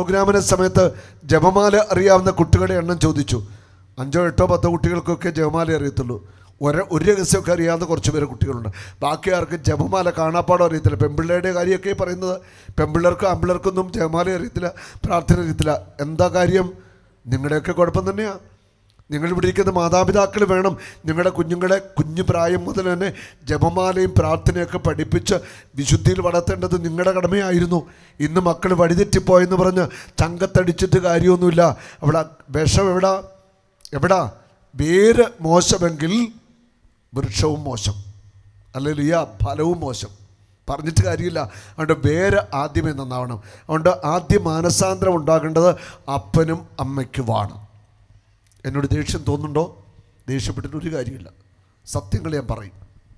പ്രോഗ്രാമിന് സമയത്ത് ജപമാല അറിയാവുന്ന കുട്ടികളുടെ എണ്ണം ചോദിച്ചു അഞ്ചോ എട്ടോ പത്തോ കുട്ടികൾക്കൊക്കെ ജപമാല അറിയത്തുള്ളൂ ഒരു ഒരു രഹസ്യമൊക്കെ അറിയാവുന്ന കുറച്ച് പേര് കുട്ടികളുണ്ട് ബാക്കി ആർക്കും ജപമാല കാണാപ്പാടം അറിയത്തില്ല പെൺപിള്ളേരുടെ കാര്യമൊക്കെ പറയുന്നത് പെൺപിള്ളേർക്കും ആൺപിള്ളേർക്കൊന്നും ജപമാല അറിയത്തില്ല പ്രാർത്ഥന അറിയത്തില്ല എന്താ കാര്യം നിങ്ങളുടെയൊക്കെ കുഴപ്പം തന്നെയാണ് നിങ്ങൾ ഇവിടെ ഇരിക്കുന്ന മാതാപിതാക്കൾ വേണം നിങ്ങളുടെ കുഞ്ഞുങ്ങളെ കുഞ്ഞു പ്രായം മുതൽ തന്നെ ജപമാലയും പ്രാർത്ഥനയൊക്കെ പഠിപ്പിച്ച് വിശുദ്ധിയിൽ വളർത്തേണ്ടത് നിങ്ങളുടെ കടമയായിരുന്നു ഇന്ന് മക്കൾ വഴിതെറ്റിപ്പോയെന്ന് പറഞ്ഞ് ചങ്കത്തടിച്ചിട്ട് കാര്യമൊന്നുമില്ല അവിടെ വിഷം എവിടാ എവിടാ വേര് മോശമെങ്കിൽ വൃക്ഷവും മോശം അല്ലെങ്കിൽ ഫലവും മോശം പറഞ്ഞിട്ട് കാര്യമില്ല അതുകൊണ്ട് വേര് ആദ്യമേ നന്നാവണം അതുകൊണ്ട് ആദ്യം മാനസാന്തരം ഉണ്ടാകേണ്ടത് അപ്പനും അമ്മയ്ക്കുമാണ് എന്നോട് ദേഷ്യം തോന്നുന്നുണ്ടോ ദേഷ്യപ്പെട്ടിട്ട് ഒരു കാര്യമില്ല സത്യങ്ങൾ ഞാൻ പറയും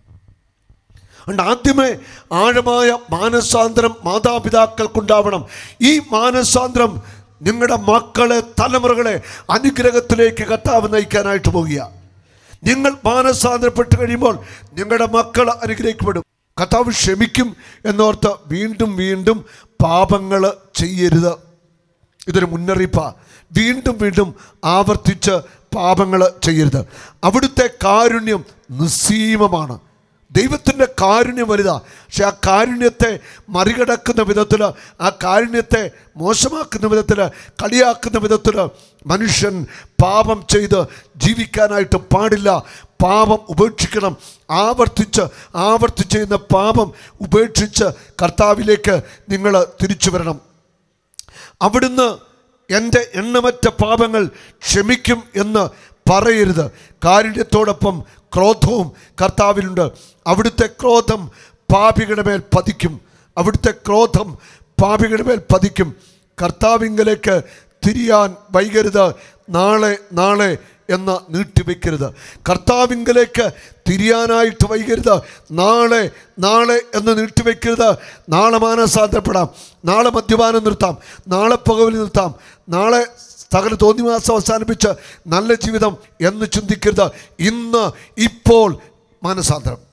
അതുകൊണ്ട് ആദ്യമേ ആഴമായ മാനസാന്തരം മാതാപിതാക്കൾക്കുണ്ടാവണം ഈ മാനസാന്തരം നിങ്ങളുടെ മക്കളെ തലമുറകളെ അനുഗ്രഹത്തിലേക്ക് കത്താവ് നയിക്കാനായിട്ട് പോകുക നിങ്ങൾ മാനസാന്തരപ്പെട്ട് കഴിയുമ്പോൾ നിങ്ങളുടെ മക്കൾ അനുഗ്രഹിക്കപ്പെടും കർത്താവ് ക്ഷമിക്കും എന്നോർത്ത് വീണ്ടും വീണ്ടും പാപങ്ങൾ ചെയ്യരുത് ഇതൊരു മുന്നറിയിപ്പാണ് വീണ്ടും വീണ്ടും ആവർത്തിച്ച് പാപങ്ങൾ ചെയ്യരുത് അവിടുത്തെ കാരുണ്യം നിസ്സീമമാണ് ദൈവത്തിൻ്റെ കാരുണ്യം വലുതാ പക്ഷെ ആ കാരുണ്യത്തെ മറികടക്കുന്ന വിധത്തിൽ ആ കാരുണ്യത്തെ മോശമാക്കുന്ന വിധത്തിൽ കളിയാക്കുന്ന വിധത്തിൽ മനുഷ്യൻ പാപം ചെയ്ത് ജീവിക്കാനായിട്ട് പാടില്ല പാപം ഉപേക്ഷിക്കണം ആവർത്തിച്ച് ആവർത്തിച്ച് ചെയ്യുന്ന പാപം ഉപേക്ഷിച്ച് കർത്താവിലേക്ക് നിങ്ങൾ തിരിച്ചു വരണം അവിടുന്ന് എൻ്റെ എണ്ണമറ്റ പാപങ്ങൾ ക്ഷമിക്കും എന്ന് പറയരുത് കാരുണ്യത്തോടൊപ്പം ക്രോധവും കർത്താവിലുണ്ട് അവിടുത്തെ ക്രോധം പാപികളുടെ മേൽ പതിക്കും അവിടുത്തെ ക്രോധം പാപികളുടെ മേൽ പതിക്കും കർത്താവിങ്കലേക്ക് തിരിയാൻ വൈകരുത് നാളെ നാളെ എന്ന് നീട്ടിവെക്കരുത് കർത്താവിങ്കലേക്ക് തിരിയാനായിട്ട് വൈകരുത് നാളെ നാളെ എന്ന് നീട്ടിവെക്കരുത് നാളെ മാനസാന്തരപ്പെടാം നാളെ മദ്യപാനം നിർത്താം നാളെ പുകവലി നിർത്താം നാളെ സകല തോന്നിവാസം അവസാനിപ്പിച്ച് നല്ല ജീവിതം എന്ന് ചിന്തിക്കരുത് ഇന്ന് ഇപ്പോൾ മാനസാന്തരം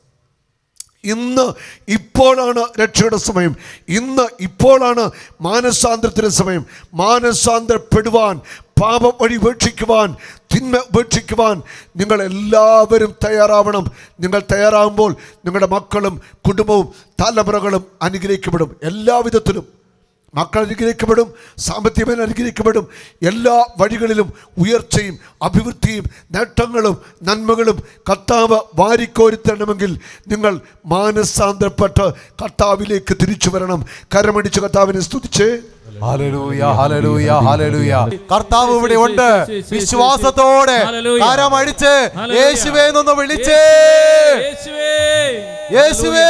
ഇന്ന് ഇപ്പോഴാണ് രക്ഷയുടെ സമയം ഇന്ന് ഇപ്പോഴാണ് മാനസാന്തരത്തിൻ്റെ സമയം മാനസാന്തരപ്പെടുവാൻ പാപം വഴി ഉപേക്ഷിക്കുവാൻ തിന്മ ഉപേക്ഷിക്കുവാൻ നിങ്ങൾ എല്ലാവരും തയ്യാറാവണം നിങ്ങൾ തയ്യാറാകുമ്പോൾ നിങ്ങളുടെ മക്കളും കുടുംബവും തലമുറകളും അനുഗ്രഹിക്കപ്പെടും എല്ലാവിധത്തിലും മക്കൾ അനുഗ്രഹിക്കപ്പെടും സാമ്പത്തികമായി അനുഗ്രഹിക്കപ്പെടും എല്ലാ വഴികളിലും ഉയർച്ചയും അഭിവൃദ്ധിയും നേട്ടങ്ങളും നന്മകളും കർത്താവ് വാരിക്കോരിത്തരണമെങ്കിൽ നിങ്ങൾ മാനസാന്തരപ്പെട്ട് കർത്താവിലേക്ക് തിരിച്ചു വരണം കരമടിച്ച് കർത്താവിനെ സ്തുതിച്ചേ ഹല്ലേലൂയ, ഹല്ലേലൂയ, ഹല്ലേലൂയ. കർത്താവ് ഇവിടെ ഉണ്ട് വിശ്വാസത്തോടെ ഹല്ലേലൂയ. കരമടിച്ച് ഹല്ലേലൂയ. യേശുവേ എന്നൊന്ന് വിളിച്ചേ യേശുവേ യേശുവേ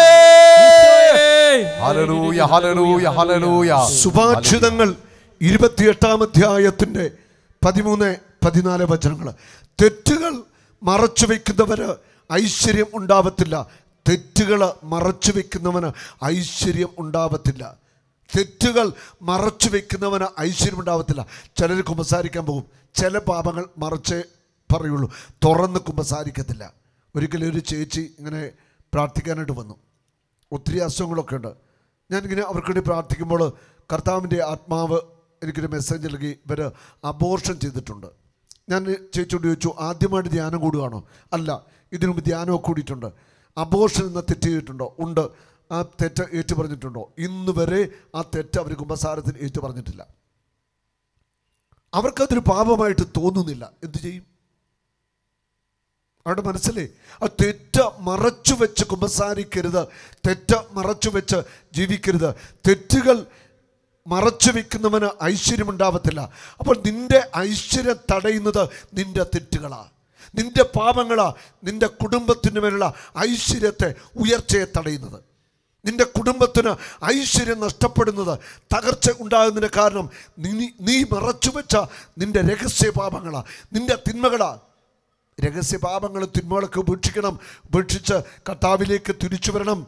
ഈശോയേ. ഹല്ലേലൂയ ഹല്ലേലൂയ ഹല്ലേലൂയ സുഭാഷിതങ്ങൾ ഇരുപത്തിയെട്ടാം അധ്യായത്തിൻ്റെ പതിമൂന്ന് പതിനാല് വചനങ്ങൾ തെറ്റുകൾ മറച്ചു വയ്ക്കുന്നവന് ഐശ്വര്യം ഉണ്ടാവത്തില്ല തെറ്റുകൾ മറച്ചു വയ്ക്കുന്നവന് ഐശ്വര്യം ഉണ്ടാവത്തില്ല തെറ്റുകൾ മറച്ചു വയ്ക്കുന്നവന് ഐശ്വര്യം ഉണ്ടാവത്തില്ല ചിലർ കുമ്പസാരിക്കാൻ പോകും ചില പാപങ്ങൾ മറച്ചേ പറയുള്ളൂ തുറന്ന് കുമ്പസാരിക്കത്തില്ല ഒരിക്കലും ഒരു ചേച്ചി ഇങ്ങനെ പ്രാർത്ഥിക്കാനായിട്ട് വന്നു ഒത്തിരി അസുഖങ്ങളൊക്കെ ഉണ്ട് ഞാനിങ്ങനെ അവർക്ക് വേണ്ടി പ്രാർത്ഥിക്കുമ്പോൾ കർത്താവിൻ്റെ ആത്മാവ് എനിക്കൊരു മെസ്സേജ് നൽകി ഇവർ അബോർഷൻ ചെയ്തിട്ടുണ്ട് ഞാൻ ചേച്ചിയോട് ചോദിച്ചു ആദ്യമായിട്ട് ധ്യാനം കൂടുകയാണോ അല്ല ഇതിനു മുമ്പ് ധ്യാനമൊക്കെ കൂടിയിട്ടുണ്ട് അബോർഷൻ എന്ന തെറ്റ് ചെയ്തിട്ടുണ്ടോ ഉണ്ട് ആ തെറ്റ് ഏറ്റു പറഞ്ഞിട്ടുണ്ടോ ഇന്ന് വരെ ആ തെറ്റ് അവർ കുമ്പസാരത്തിൽ ഏറ്റു പറഞ്ഞിട്ടില്ല അവർക്കതൊരു പാപമായിട്ട് തോന്നുന്നില്ല എന്തു ചെയ്യും അവരുടെ മനസ്സിലെ ആ തെറ്റ് മറച്ചു വെച്ച് കുമ്പസാരിക്കരുത് തെറ്റ് മറച്ചു വെച്ച് ജീവിക്കരുത് തെറ്റുകൾ മറച്ചു വെക്കുന്നവന് ഐശ്വര്യമുണ്ടാവത്തില്ല അപ്പോൾ നിന്റെ ഐശ്വര്യം തടയുന്നത് നിന്റെ തെറ്റുകളാ നിന്റെ പാപങ്ങളാ നിന്റെ കുടുംബത്തിന് മേലുള്ള ഐശ്വര്യത്തെ ഉയർച്ചയെ തടയുന്നത് നിന്റെ കുടുംബത്തിന് ഐശ്വര്യം നഷ്ടപ്പെടുന്നത് തകർച്ച ഉണ്ടാകുന്നതിന് കാരണം നീ നീ മറച്ചു വെച്ച നിന്റെ രഹസ്യ പാപങ്ങളാ നിന്റെ തിന്മകളാ രഹസ്യ പാപങ്ങളും തിന്മകളൊക്കെ ഉപേക്ഷിക്കണം ഉപേക്ഷിച്ച് കർത്താവിലേക്ക് തിരിച്ചു വരണം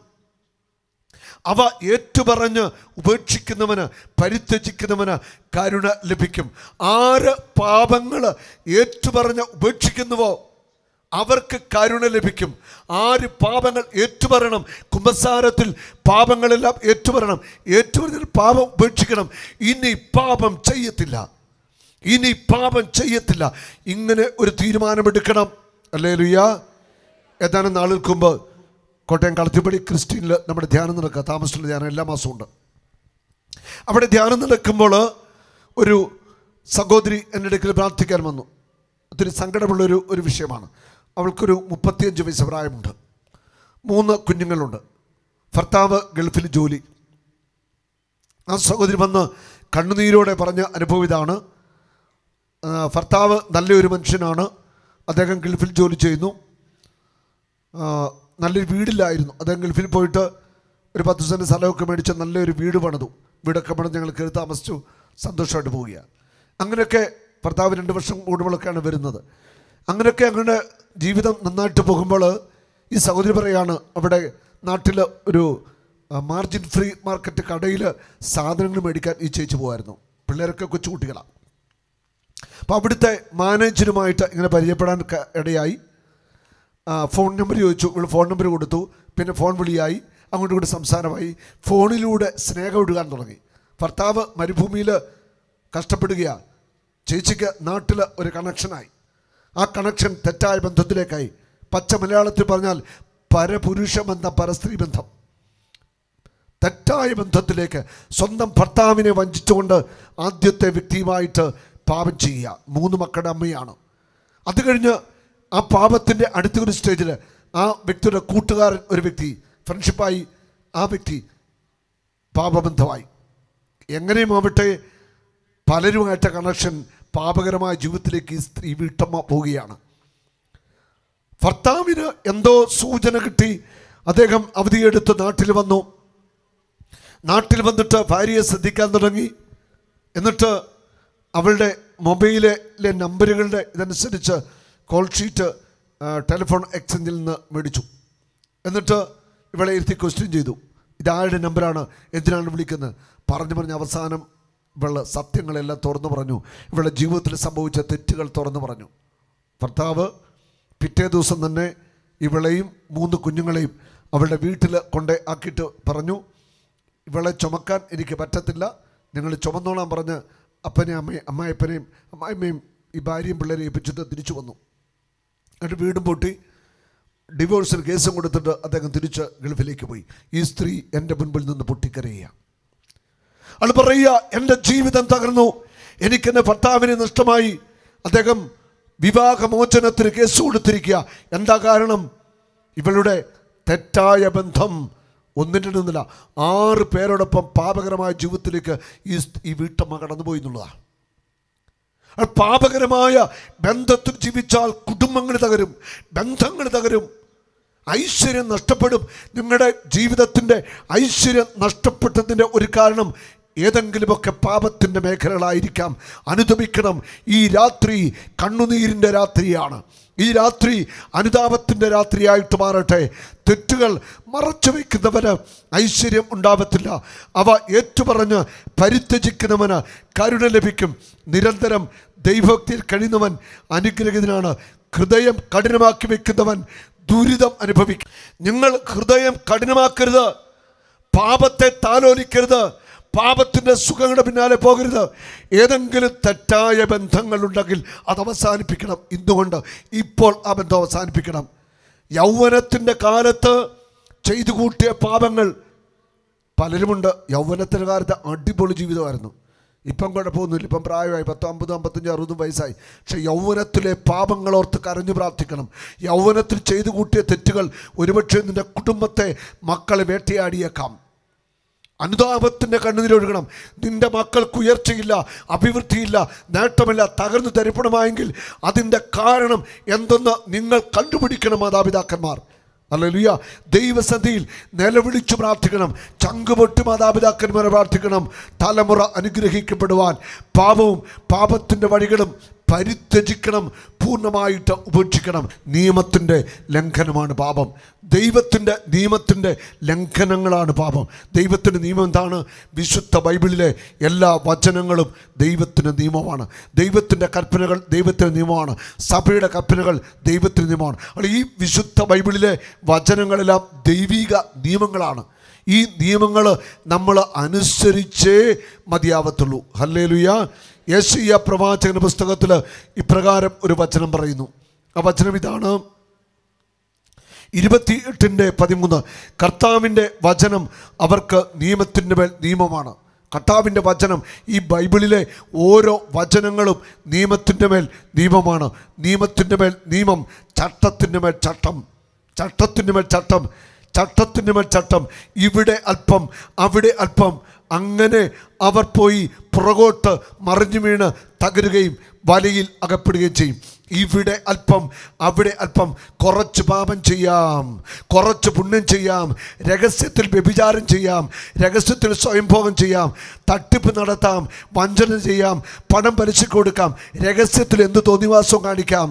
അവ ഏറ്റുപറഞ്ഞ് ഉപേക്ഷിക്കുന്നവന് പരിത്യജിക്കുന്നവന് കരുണ ലഭിക്കും ആര് പാപങ്ങൾ ഏറ്റുപറഞ്ഞ് ഉപേക്ഷിക്കുന്നുവോ അവർക്ക് കരുണ ലഭിക്കും ആര് പാപങ്ങൾ ഏറ്റുപറയണം കുമ്പസാരത്തിൽ പാപങ്ങളെല്ലാം ഏറ്റുപറയണം ഏറ്റുപറഞ്ഞാൽ പാപം ഉപേക്ഷിക്കണം ഇനി പാപം ചെയ്യത്തില്ല ഇനി പാപം ചെയ്യത്തില്ല ഇങ്ങനെ ഒരു തീരുമാനമെടുക്കണം അല്ലേ ലുയ്യ ഏതാനും നാളുകൾക്ക് മുമ്പ് കോട്ടയം കളത്തിപ്പടി ക്രിസ്റ്റീനിൽ നമ്മുടെ ധ്യാനം നടക്കുക താമസിച്ചുള്ള ധ്യാനം എല്ലാ മാസവും ഉണ്ട് അവിടെ ധ്യാനം നടക്കുമ്പോൾ ഒരു സഹോദരി എൻ്റെ അടുക്കൽ പ്രാർത്ഥിക്കാൻ വന്നു ഒത്തിരി സങ്കടമുള്ളൊരു ഒരു വിഷയമാണ് അവൾക്കൊരു മുപ്പത്തിയഞ്ച് വയസ്സ് പ്രായമുണ്ട് മൂന്ന് കുഞ്ഞുങ്ങളുണ്ട് ഭർത്താവ് ഗൾഫിൽ ജോലി ആ സഹോദരി വന്ന് കണ്ണുനീരോടെ പറഞ്ഞ അനുഭവം ഇതാണ് ആ, ഭർത്താവ് നല്ലൊരു മനുഷ്യനാണ് അദ്ദേഹം ഗൾഫിൽ ജോലി ചെയ്യുന്നു ആ, നല്ലൊരു വീടില്ലായിരുന്നു അദ്ദേഹം ഗൾഫിൽ പോയിട്ട് ഒരു പത്ത് സെൻറ്റ് സ്ഥലമൊക്കെ മേടിച്ച് നല്ലൊരു വീട് പണിതു വീടൊക്കെ പണിത് ഞങ്ങൾ കയറി താമസിച്ചു സന്തോഷമായിട്ട് പോവുകയാണ് അങ്ങനെയൊക്കെ ഭർത്താവ് രണ്ട് വർഷം കൂടുമ്പോഴൊക്കെയാണ് വരുന്നത് അങ്ങനെയൊക്കെ അങ്ങനെ ജീവിതം നന്നായിട്ട് പോകുമ്പോൾ ഈ സഹോദരി പറയാണ് അവിടെ നാട്ടിൽ ഒരു മാർജിൻ ഫ്രീ മാർക്കറ്റ് കടയിൽ സാധനങ്ങൾ മേടിക്കാൻ ഈ ചേച്ചി പോകുമായിരുന്നു പിള്ളേരൊക്കെ കൊച്ചുകുട്ടികളാണ് അപ്പോൾ അവിടുത്തെ മാനേജരുമായിട്ട് ഇങ്ങനെ പരിചയപ്പെടാൻ ക- ഇടയായി ആ, ഫോൺ നമ്പർ ചോദിച്ചു ഇവൾ ഫോൺ നമ്പർ കൊടുത്തു പിന്നെ ഫോൺ വിളിയായി അങ്ങോട്ടും ഇങ്ങോട്ട് സംസാരമായി ഫോണിലൂടെ സ്നേഹം ഒഴുകാൻ തുടങ്ങി ഭർത്താവ് മരുഭൂമിയിൽ കഷ്ടപ്പെടുകയാണ് ചേച്ചിക്ക് നാട്ടിൽ ഒരു കണക്ഷനായി ആ കണക്ഷൻ തെറ്റായ ബന്ധത്തിലേക്കായി പച്ച മലയാളത്തിൽ പറഞ്ഞാൽ പരപുരുഷ ബന്ധം പരസ്ത്രീ ബന്ധം തെറ്റായ ബന്ധത്തിലേക്ക് സ്വന്തം ഭർത്താവിനെ വഞ്ചിച്ചുകൊണ്ട് ആദ്യത്തെ വ്യക്തിയുമായിട്ട് പാപം ചെയ്യുക മൂന്ന് മക്കളുടെ അമ്മയാണ് അത് കഴിഞ്ഞ് ആ പാപത്തിൻ്റെ അടുത്ത ഒരു സ്റ്റേജിൽ ആ വ്യക്തിയുടെ കൂട്ടുകാരൻ ഒരു വ്യക്തി ഫ്രണ്ട്ഷിപ്പായി ആ വ്യക്തി പാപബന്ധമായി എങ്ങനെയും ആവട്ടെ പലരുമായിട്ട് കണക്ഷൻ പാപകരമായ ജീവിതത്തിലേക്ക് ഈ സ്ത്രീ വീട്ടമ്മ പോവുകയാണ് ഭർത്താവിന് എന്തോ സൂചന കിട്ടി അദ്ദേഹം അവധിയെടുത്ത് നാട്ടിൽ വന്നു നാട്ടിൽ വന്നിട്ട് ഭാര്യയെ ശ്രദ്ധിക്കാൻ തുടങ്ങി എന്നിട്ട് അവളുടെ മൊബൈലിലെ നമ്പറുകളുടെ ഇതനുസരിച്ച് കോൾ ഷീറ്റ് ആ, ടെലിഫോൺ എക്സ്ചേഞ്ചിൽ നിന്ന് മേടിച്ചു എന്നിട്ട് ഇവളെ ഇരുത്തി ക്വസ്റ്റ്യൻ ചെയ്തു ഇതാരുടെ നമ്പറാണ് എന്തിനാണ് വിളിക്കുന്നത് പറഞ്ഞു പറഞ്ഞ് അവസാനം ഇവള് സത്യങ്ങളെല്ലാം തുറന്നു പറഞ്ഞു ഇവളുടെ ജീവിതത്തിൽ സംഭവിച്ച തെറ്റുകൾ തുറന്നു പറഞ്ഞു ഭർത്താവ് പിറ്റേ ദിവസം തന്നെ ഇവളെയും മൂന്ന് കുഞ്ഞുങ്ങളെയും അവളുടെ വീട്ടിൽ കൊണ്ട് ആക്കിയിട്ട് പറഞ്ഞു ഇവളെ ചുമക്കാൻ എനിക്ക് പറ്റത്തില്ല നിങ്ങൾ ചുമന്നോളാൻ പറഞ്ഞ് അപ്പനെയും അമ്മയും അമ്മായപ്പനെയും അമ്മായിമ്മയും ഈ ഭാര്യയും പിള്ളേരെയും ഏൽപ്പിച്ചിട്ട് തിരിച്ചു വന്നു എന്നിട്ട് വീടും പൊട്ടി ഡിവോഴ്സിന് കേസും കൊടുത്തിട്ട് അദ്ദേഹം തിരിച്ച് ഗൾഫിലേക്ക് പോയി ഈ സ്ത്രീ എൻ്റെ മുൻപിൽ നിന്ന് പൊട്ടിക്കരയുക അവൾ പറയുക എൻ്റെ ജീവിതം തകർന്നു എനിക്കെൻ്റെ ഭർത്താവിനെ നഷ്ടമായി അദ്ദേഹം വിവാഹമോചനത്തിന് കേസ് കൊടുത്തിരിക്കുക എന്താ കാരണം ഇവളുടെ തെറ്റായ ബന്ധം ഒന്നിൻ്റെ നിന്നില്ല ആറ് പേരോടൊപ്പം പാപകരമായ ജീവിതത്തിലേക്ക് ഈ സ്- ഈ വീട്ടമ്മ കടന്നുപോയി എന്നുള്ളതാണ് ആ പാപകരമായ ബന്ധത്തിൽ ജീവിച്ചാൽ കുടുംബങ്ങൾ തകരും ബന്ധങ്ങൾ തകരും ഐശ്വര്യം നഷ്ടപ്പെടും നിങ്ങളുടെ ജീവിതത്തിൻ്റെ ഐശ്വര്യം നഷ്ടപ്പെട്ടതിൻ്റെ ഒരു കാരണം ഏതെങ്കിലുമൊക്കെ പാപത്തിൻ്റെ മേഖലകളായിരിക്കാം അനുദമിക്കണം ഈ രാത്രി കണ്ണുനീരിൻ്റെ രാത്രിയാണ് ഈ രാത്രി അനുതാപത്തിൻ്റെ രാത്രിയായിട്ട് മാറട്ടെ തെറ്റുകൾ മറച്ചു വയ്ക്കുന്നവന് ഐശ്വര്യം ഉണ്ടാവത്തില്ല അവ ഏറ്റുപറഞ്ഞ് പരിത്യജിക്കുന്നവന് കരുണ ലഭിക്കും നിരന്തരം ദൈവഭക്തിയിൽ കഴിയുന്നവൻ അനുഗ്രഹിതനാണ് ഹൃദയം കഠിനമാക്കി വെക്കുന്നവൻ ദുരിതം അനുഭവിക്കും നിങ്ങൾ ഹൃദയം കഠിനമാക്കരുത് പാപത്തെ താലോലിക്കരുത് പാപത്തിൻ്റെ സുഖങ്ങളുടെ പിന്നാലെ പോകരുത് ഏതെങ്കിലും തെറ്റായ ബന്ധങ്ങളുണ്ടെങ്കിൽ അത് അവസാനിപ്പിക്കണം ഇന്നുകൊണ്ട് ഇപ്പോൾ ആ ബന്ധം അവസാനിപ്പിക്കണം യൗവനത്തിൻ്റെ കാലത്ത് ചെയ്തു കൂട്ടിയ പാപങ്ങൾ പലരുമുണ്ട് യൗവനത്തിൻ്റെ കാലത്ത് അടിപൊളി ജീവിതമായിരുന്നു ഇപ്പം കുഴപ്പമൊന്നുമില്ല ഇപ്പം പ്രായമായി പത്തോ അമ്പതും അമ്പത്തഞ്ച് അറുപതും വയസ്സായി പക്ഷെ യൗവനത്തിലെ പാപങ്ങളോർത്ത് കരഞ്ഞു പ്രാർത്ഥിക്കണം യൗവനത്തിൽ ചെയ്തു കൂട്ടിയ തെറ്റുകൾ ഒരുപക്ഷെ നിന്റെ കുടുംബത്തെ മക്കളെ വേട്ടയാടിയേക്കാം അനുതാപത്തിൻ്റെ കണ്ണുനീരൊഴുകണം നിന്റെ മക്കൾക്ക് ഉയർച്ചയില്ല അഭിവൃദ്ധിയില്ല നേട്ടമില്ല തകർന്നു തരിപ്പണമായെങ്കിൽ അതിൻ്റെ കാരണം എന്തെന്ന് നിങ്ങൾ കണ്ടുപിടിക്കണം മാതാപിതാക്കന്മാർ അല്ലേലുയ ദൈവസന്ധിയിൽ നിലവിളിച്ചു പ്രാർത്ഥിക്കണം ചങ്കുപൊട്ടി മാതാപിതാക്കന്മാരെ പ്രാർത്ഥിക്കണം തലമുറ അനുഗ്രഹിക്കപ്പെടുവാൻ പാപവും പാപത്തിൻ്റെ വഴികളും പരിത്യജിക്കണം പൂർണ്ണമായിട്ട് ഉപേക്ഷിക്കണം നിയമത്തിൻ്റെ ലംഘനമാണ് പാപം ദൈവത്തിൻ്റെ നിയമത്തിൻ്റെ ലംഘനങ്ങളാണ് പാപം ദൈവത്തിൻ്റെ നിയമം എന്താണ് വിശുദ്ധ ബൈബിളിലെ എല്ലാ വചനങ്ങളും ദൈവത്തിൻ്റെ നിയമമാണ് ദൈവത്തിൻ്റെ കൽപ്പനകൾ ദൈവത്തിൻ്റെ നിയമമാണ് സഭയുടെ കൽപ്പനകൾ ദൈവത്തിൻ്റെ നിയമമാണ് അപ്പോൾ ഈ വിശുദ്ധ ബൈബിളിലെ വചനങ്ങളെല്ലാം ദൈവിക നിയമങ്ങളാണ് ഈ നിയമങ്ങൾ നമ്മൾ അനുസരിച്ചേ മതിയാവത്തുള്ളൂ ഹല്ലേലുയ യേശയ്യ പ്രവാചകന്റെ പുസ്തകത്തിൽ ഇപ്രകാരം ഒരു വചനം പറയുന്നു ആ വചനം ഇതാണ് ഇരുപത്തി എട്ടിൻ്റെ പതിമൂന്ന് കർത്താവിൻ്റെ വചനം അവർക്ക് നിയമത്തിൻ്റെ മേൽ നിയമമാണ് കർത്താവിൻ്റെ വചനം ഈ ബൈബിളിലെ ഓരോ വചനങ്ങളും നിയമത്തിൻ്റെ മേൽ നിയമമാണ് നിയമത്തിൻ്റെ മേൽ നിയമം ചട്ടത്തിൻ്റെ മേൽ ചട്ടം ചട്ടത്തിൻ്റെ മേൽ ചട്ടം ചട്ടത്തിൻ്റെ മേൽ ചട്ടം ഇവിടെ അല്പം അവിടെ അല്പം അങ്ങനെ അവർ പോയി പുറകോട്ട് മറിഞ്ഞു വീണ് തകരുകയും വലയിൽ അകപ്പെടുകയും ചെയ്യും ഇവിടെ അല്പം അവിടെ അല്പം കുറച്ച് പാപം ചെയ്യാം കുറച്ച് പുണ്യം ചെയ്യാം രഹസ്യത്തിൽ വ്യഭിചാരം ചെയ്യാം രഹസ്യത്തിൽ സ്വയംഭോഗം ചെയ്യാം തട്ടിപ്പ് നടത്താം വഞ്ചന ചെയ്യാം പണം പലിശക്ക് കൊടുക്കാം രഹസ്യത്തിൽ എന്ത് തോന്നിവാസവും കാണിക്കാം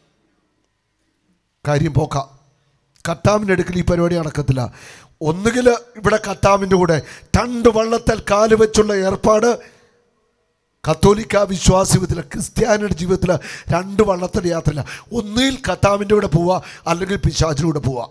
കാര്യം പോക്കാം കത്താമിൻ്റെ അടുക്കൽ ഈ പരിപാടി നടക്കത്തില്ല ഒന്നുകിൽ ഇവിടെ കത്താമിൻ്റെ കൂടെ രണ്ട് വള്ളത്തിൽ കാല് വെച്ചുള്ള ഏർപ്പാട് കത്തോലിക്ക വിശ്വാസ ജീവിതത്തിൽ ക്രിസ്ത്യാനിയുടെ ജീവിതത്തിൽ രണ്ട് വള്ളത്തിൻ്റെ യാത്രയില്ല ഒന്നിൽ കത്താവിൻ്റെ കൂടെ പോവുക അല്ലെങ്കിൽ പിശാചിലൂടെ പോവുക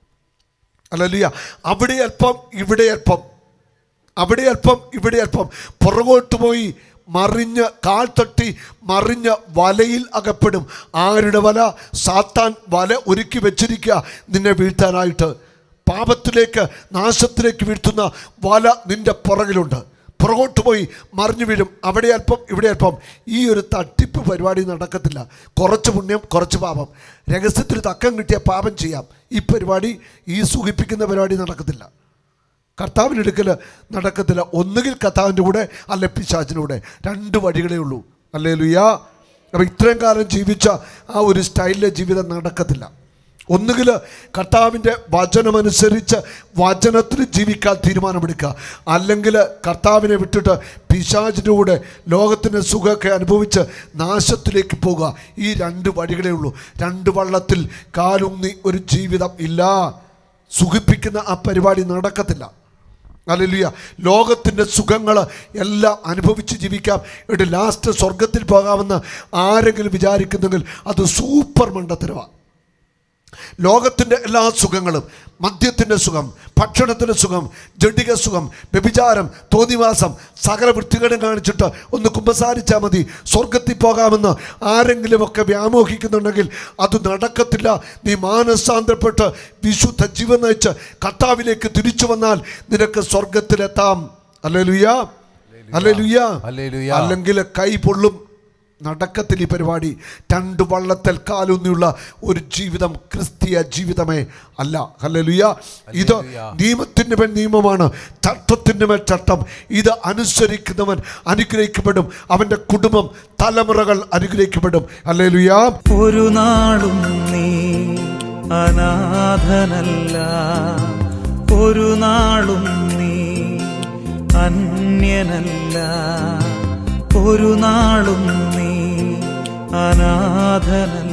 അല്ലല്ല അവിടെ അല്പം ഇവിടെ അല്പം അവിടെ അല്പം ഇവിടെ അല്പം പുറകോട്ട് പോയി മറിഞ്ഞ് കാൽ തട്ടി മറിഞ്ഞ് വലയിൽ അകപ്പെടും ആരുടെ വല സാത്താൻ വല ഒരുക്കി വെച്ചിരിക്കുക നിന്നെ വീഴ്ത്താനായിട്ട് പാപത്തിലേക്ക് നാശത്തിലേക്ക് വീഴ്ത്തുന്ന വല നിന്റെ പുറകിലുണ്ട് പുറകോട്ട് പോയി മറിഞ്ഞു വീഴും അവിടെ അല്പം ഇവിടെ അല്പം ഈ ഒരു തട്ടിപ്പ് പരിപാടി നടക്കത്തില്ല കുറച്ച് പുണ്യം കുറച്ച് പാപം രഹസ്യത്തിൽ തക്കം കിട്ടിയ പാപം ചെയ്യാം ഈ പരിപാടി ഈ സുഖിപ്പിക്കുന്ന പരിപാടി നടക്കത്തില്ല കർത്താവിൻ്റെ അടുക്കൽ നടക്കത്തില്ല ഒന്നുകിൽ കർത്താവിൻ്റെ കൂടെ അല്ലെ പിശാചിൻ്റെ കൂടെ രണ്ട് വഴികളേ ഉള്ളൂ അല്ലേ ലുയാ അപ്പം ഇത്രയും കാലം ജീവിച്ച ആ ഒരു സ്റ്റൈലിലെ ജീവിതം നടക്കത്തില്ല ഒന്നുകിൽ കർത്താവിൻ്റെ വചനമനുസരിച്ച് വചനത്തിൽ ജീവിക്കാൻ തീരുമാനമെടുക്കുക അല്ലെങ്കിൽ കർത്താവിനെ വിട്ടിട്ട് പിശാചിൻ്റെ കൂടെ ലോകത്തിൻ്റെ സുഖമൊക്കെ അനുഭവിച്ച് നാശത്തിലേക്ക് പോകുക ഈ രണ്ട് വഴികളേ ഉള്ളൂ രണ്ട് വള്ളത്തിൽ കാലുന്നി ഒരു ജീവിതം ഇല്ല സുഖിപ്പിക്കുന്ന ആ പരിപാടി നടക്കത്തില്ല അല്ലല്ല ലോകത്തിൻ്റെ സുഖങ്ങൾ എല്ലാം അനുഭവിച്ച് ജീവിക്കാം എന്നിട്ട് ലാസ്റ്റ് സ്വർഗത്തിൽ പോകാമെന്ന് ആരെങ്കിലും വിചാരിക്കുന്നെങ്കിൽ അത് സൂപ്പർ മണ്ടത്തരമാണ് ലോകത്തിൻ്റെ എല്ലാ സുഖങ്ങളും മദ്യത്തിൻ്റെ സുഖം ഭക്ഷണത്തിൻ്റെ സുഖം ജഡിക സുഖം വ്യഭിചാരം തോന്നിവാസം സകല വൃത്തികേടും കാണിച്ചിട്ട് ഒന്ന് കുമ്പസാരിച്ചാൽ മതി സ്വർഗത്തിൽ പോകാമെന്ന് ആരെങ്കിലുമൊക്കെ വ്യാമോഹിക്കുന്നുണ്ടെങ്കിൽ അത് നടക്കത്തില്ല നീ മാനസാന്തരപ്പെട്ട് വിശുദ്ധ ജീവൻ നയിച്ച് കർത്താവിലേക്ക് തിരിച്ചു വന്നാൽ നിനക്ക് സ്വർഗത്തിലെത്താം അല്ലേ ലുയ്യ അല്ലേ ലുയ്യ ഹല്ലേലൂയ. അല്ലെങ്കിൽ കൈ പൊള്ളും നടക്കത്തിൽ ഈ പരിപാടി രണ്ട് വള്ളത്തിൽ കാലൂന്നിയുള്ള ഒരു ജീവിതം ക്രിസ്തീയ ജീവിതമേ അല്ല ഹല്ലേലൂയ ഇത് ഹല്ലേലൂയ. നിയമത്തിൻ്റെ മേൽ നിയമമാണ് ചട്ടത്തിൻ്റെ മേൽ ചട്ടം ഇത് അനുസരിക്കുന്നവൻ അനുഗ്രഹിക്കപ്പെടും അവൻ്റെ കുടുംബം തലമുറകൾ അനുഗ്രഹിക്കപ്പെടും ഹല്ലേലൂയ ഒരു നാളും നീ അനാഥനല്ല ഒരു നാളും നീ അന്യനല്ല ഒരു നാളും നീ അനാഥനല്ല